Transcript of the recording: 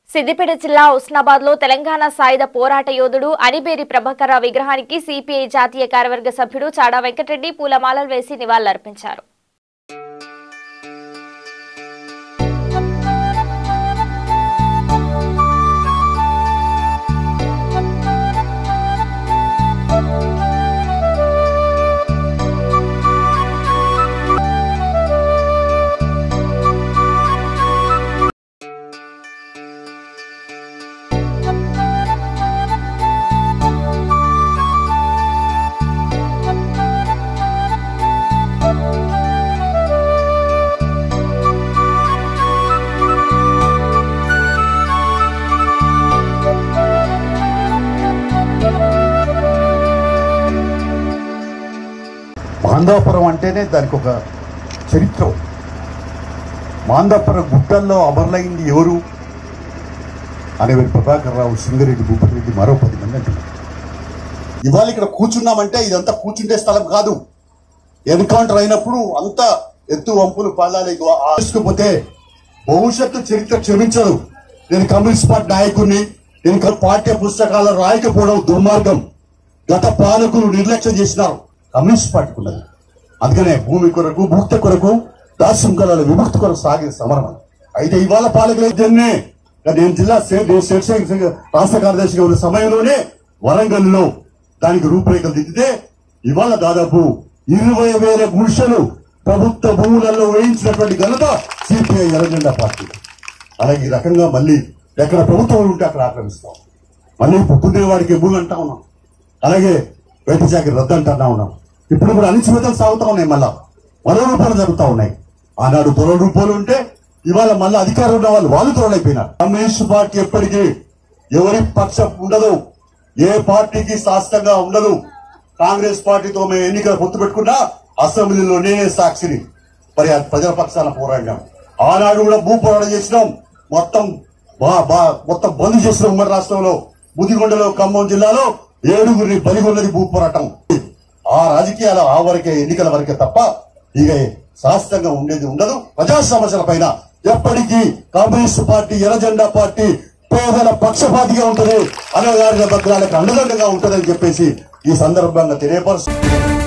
సిద్దిపేట జిల్లా ఉస్నాబాద్ లో తెలంగాణ సాయుధ పోరాట యోధుడు అనిబేరి ప్రభాకర్ రావు విగ్రహానికి సిపిఐ జాతీయ కార్యవర్గ సభ్యుడు చాడా వెంకటరెడ్డి పూలమాలలు వేసి నివాళులర్పించారు మాందాపురం అంటేనే దానికి ఒక చరిత్ర ఉంది. మాందాపురం గుట్టల్లో అమరులైంది ఎవరు అనేవారి ప్రభాకర్ రావు సింగరెడ్డి భూపతిరెడ్డి మరో పది మంది అంటున్నారు ఇవాళ ఇక్కడ కూర్చున్నామంటే ఇదంతా కూర్చుంటే స్థలం కాదు ఎన్కౌంటర్ అయినప్పుడు అంత ఎత్తు వంపులు పల్లాలు ఆసుకుపోతే భవిష్యత్తు చరిత్ర క్షమించదు నేను కమ్యూనిస్ట్ పార్టీ నాయకుడిని నేను క- పాఠ్య పుస్తకాలు రాయకపోవడం దుర్మార్గం గత పాలకులు నిర్లక్ష్యం చేసినారు కమ్యూనిస్ట్ పార్టీకి ఉన్నది అందుకనే భూమి కొరకు భుక్త కొరకు దాస్యం కళల విముక్తి కొరకు సాగిన సమరం అది. అయితే ఇవాళ పాలకులు దీన్నే నేను జిల్లా స్టే- నేను స్టేట్ సెక్రటరీ- రాష్ట్ర కార్యదర్శిగా ఉన్న సమయంలోనే వరంగల్లో దానికి రూపురేఖలు దిద్దితే ఇవాళ దాదాపు ఇరవై వేల గుడిసెలు ప్రభుత్వ భూములలో వేయించినటువంటి ఘనత సిపిఐ ఎర్రజెండా పార్టీ అలాగే ఈ రకంగా మళ్ళీ ఎక్కడ ప్రభుత్వం ఉంటే అక్కడ ఆక్రమిస్తాం మళ్ళీ పుట్టిన వాడికి భూమి అంటా ఉన్నాం అలాగే బయట చాకరి రద్దు అంటున్నా ఉన్నాం ఇప్పుడు కూడా అనిశ్చితలు సాగుతా ఉన్నాయి మళ్ళా మరో రూపాయలు జరుగుతా ఉన్నాయి ఆనాడు తొల రూపాయలు ఉంటే ఇవాళ మళ్ళీ అధికారం ఉన్న వాళ్ళు వాళ్ళు తొలైపోయినారు కమ్యూనిస్ట్ పార్టీ ఎప్పటికీ ఎవరి పక్షం ఉండదు ఏ పార్టీకి శాస్త్రంగా ఉండదు కాంగ్రెస్ పార్టీతో మేము ఎన్నికల పొత్తు పెట్టుకున్నా అసెంబ్లీలో నేనే సాక్షిని మరి ఆ ప్రజల పక్షాన పోరాడినాం ఆనాడు కూడా భూ పోరాటం చేసినాం మొత్తం బా బా మొత్తం బంద్ చేసినాం ఉమ్మడి రాష్ట్రంలో ముదిగొండలో ఖమ్మం జిల్లాలో ఏడుగురిని బలిగొన్నది భూ పోరాటం ఆ రాజకీయాల ఆ వరకే ఎన్నికల వరకే తప్ప ఇక శాస్త్రంగా ఉండేది ఉండదు ప్రజా సమస్యల పైన ఎప్పటికీ కమ్యూనిస్ట్ పార్టీ ఎర్రజెండా పార్టీ పేదల పక్షపాతిగా ఉంటుంది అన్నగారి భద్రాలకు అండదండగా ఉంటుందని చెప్పేసి ఈ సందర్భంగా తెలియపరుస్తూ